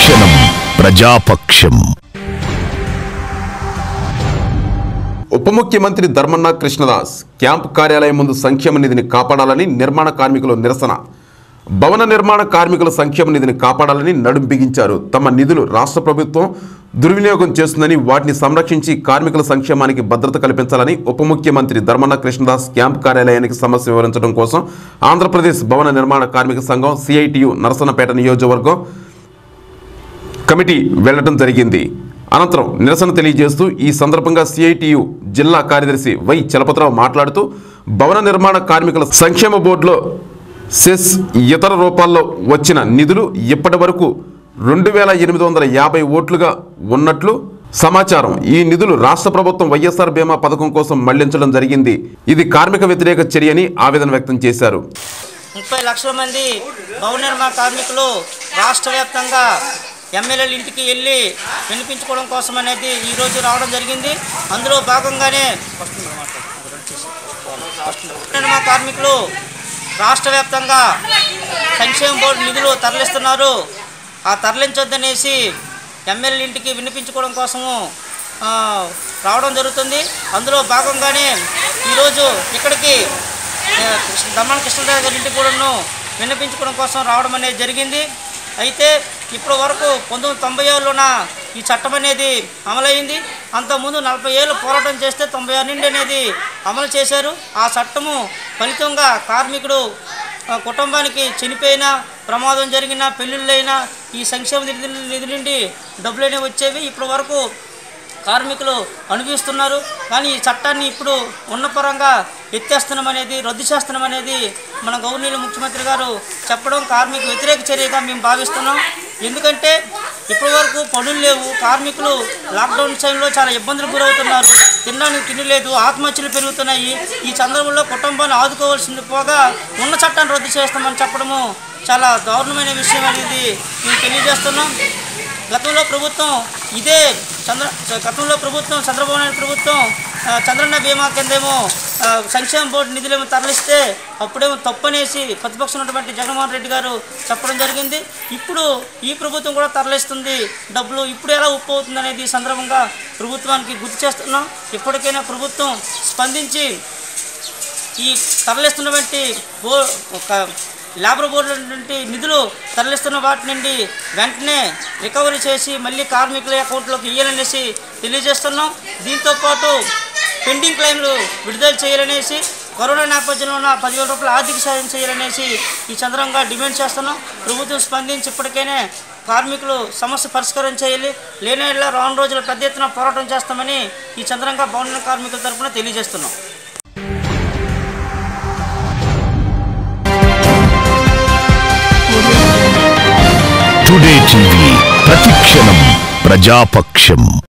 ప్రతిక్షణం ప్రజాపక్షం ఉప ముఖ్యమంత్రి ధర్మన్న కృష్ణదాస్ క్యాంపు కార్యాలయం ముందు సంక్షేమ నిధిని కాపాడాలని నిర్మాణ కార్మికులు నిరసన భవన నిర్మాణ కార్మికుల సంక్షేమ నిధిని కాపాడాలని నడుం బిగించారు తమ నిధులు రాష్ట్ర ప్రభుత్వం దుర్వినియోగం చేస్తుందని వాటిని సంరక్షించి కార్మికుల సంక్షేమానికి భద్రత కల్పించాలని ఉప ముఖ్యమంత్రి ధర్మన్న కృష్ణదాస్ క్యాంప్ కార్యాలయానికి సమస్య వివరించడం కోసం ఆంధ్రప్రదేశ్ భవన నిర్మాణ కార్మిక సంఘం సిఐటియు నరసనపేట నియోజకవర్గం కమిటీ వెళ్లడం జరిగింది అనంతరం నిరసన తెలియజేస్తూ ఈ సందర్భంగా సిఐటియు జిల్లా కార్యదర్శి వై చలపతిరావు మాట్లాడుతూ భవన నిర్మాణ కార్మికుల సంక్షేమ బోర్డులో సెస్ ఇతర రూపాల్లో వచ్చిన నిధులు ఇప్పటి వరకు రెండు వేల ఎనిమిది వందల యాభై ఓట్లుగా ఉన్నట్లు సమాచారం ఈ నిధులు రాష్ట్ర ప్రభుత్వం వైఎస్ఆర్ బీమా పథకం కోసం మళ్లించడం జరిగింది ఇది కార్మిక వ్యతిరేక చర్యని ఆవేదన వ్యక్తం చేశారు ముప్పై లక్షల మంది భవన నిర్మాణ కార్మికులు రాష్ట్ర వ్యాప్తంగా ఎమ్మెల్యేల ఇంటికి వెళ్ళి వినిపించుకోవడం కోసం అనేది ఈరోజు రావడం జరిగింది అందులో భాగంగానే భవన నిర్మాణ కార్మికులు రాష్ట్ర వ్యాప్తంగా సంక్షేమ బోర్డు నిధులు తరలిస్తున్నారు ఆ తరలించొద్దనేసి ఎమ్మెల్యే ఇంటికి వినిపించుకోవడం కోసము ఆ, రావడం జరుగుతుంది అందులో భాగంగానే ఈరోజు ఇక్కడికి ఏ, కృష్ణ- దమ్మన కృష్ణదేవ గారి ఇంటికి కూడాను విన్నపించుకోవడం కోసం రావడం అనేది జరిగింది అయితే ఇప్పటి వరకు పంతొమ్మిది వందల తొంభై ఏళ్ళలోన ఈ చట్టం అనేది అమలైంది అంతకుముందు నలభై ఏళ్ళు పోరాటం చేస్తే తొంభై ఆరు నుండి అనేది అమలు చేశారు ఆ చట్టము ఫలితంగా కార్మికుడు ఆ, కుటుంబానికి చనిపోయినా ప్రమాదం జరిగినా పెళ్ళిళ్ళైనా ఈ సంక్షేమ నిధి నిధి నుండి డబ్బులు అనేవి వచ్చేవి ఇప్పటి వరకు కార్మికులు అనుభవిస్తున్నారు కానీ ఈ చట్టాన్ని ఇప్పుడు ఉన్నపరంగా ఎత్తేస్తున్నాం అనేది రద్దు చేస్తున్నాం అనేది మన గవర్నీయులు ముఖ్యమంత్రి గారు చెప్పడం కార్మిక వ్యతిరేక చర్యగా మేము భావిస్తున్నాం ఎందుకంటే ఇప్పటి వరకు పనులు లేవు కార్మికులు లాక్డౌన్ టైంలో చాలా ఇబ్బందులు గురవుతున్నారు తినడానికి తిండి లేదు ఆత్మహత్యలు పెరుగుతున్నాయి ఈ సందర్భంలో కుటుంబాన్ని ఆదుకోవాల్సింది పోగా ఉన్న చట్టాన్ని రద్దు చేస్తామని చెప్పడము చాలా దారుణమైన విషయం అనేది మేము తెలియజేస్తున్నాం గతంలో ప్రభుత్వం ఇదే చంద్ర గతంలో ప్రభుత్వం చంద్రబాబు నాయుడు ప్రభుత్వం ఆ, చంద్రన్న బీమా కిందేమో ఆ, సంక్షేమ బోర్డు నిధులేమో తరలిస్తే అప్పుడేమో తప్పనేసి ప్రతిపక్షం ఉన్నటువంటి జగన్మోహన్ రెడ్డి గారు చెప్పడం జరిగింది ఇప్పుడు ఈ ప్రభుత్వం కూడా తరలిస్తుంది డబ్బులు ఇప్పుడు ఎలా ఉప్పు అవుతుంది అనేది ఈ సందర్భంగా ప్రభుత్వానికి గుర్తు చేస్తున్నాం ఇప్పటికైనా ప్రభుత్వం స్పందించి ఈ తరలిస్తున్నటువంటి బో ఒక లేబర్ బోర్డు నుండి నిధులు తరలిస్తున్న వాటి నుండి వెంటనే రికవరీ చేసి మళ్ళీ కార్మికుల అకౌంట్లోకి ఇయ్యాలనేసి తెలియజేస్తున్నాం దీంతోపాటు పెండింగ్ క్లెయిమ్లు విడుదల చేయాలనేసి కరోనా నేపథ్యంలో ఉన్న పదివేల రూపాయల ఆర్థిక సాయం చేయాలనేసి ఈ చంద్రంగా డిమాండ్ చేస్తున్నాం ప్రభుత్వం స్పందించి ఇప్పటికైనా కార్మికులు సమస్య పరిష్కారం చేయాలి లేని యెడల రాను రోజులు పెద్ద ఎత్తున పోరాటం చేస్తామని ఈ చంద్రంగా భవన కార్మికుల తరఫున తెలియజేస్తున్నాం టుడే టీవీ ప్రతిక్షణం ప్రజాపక్షం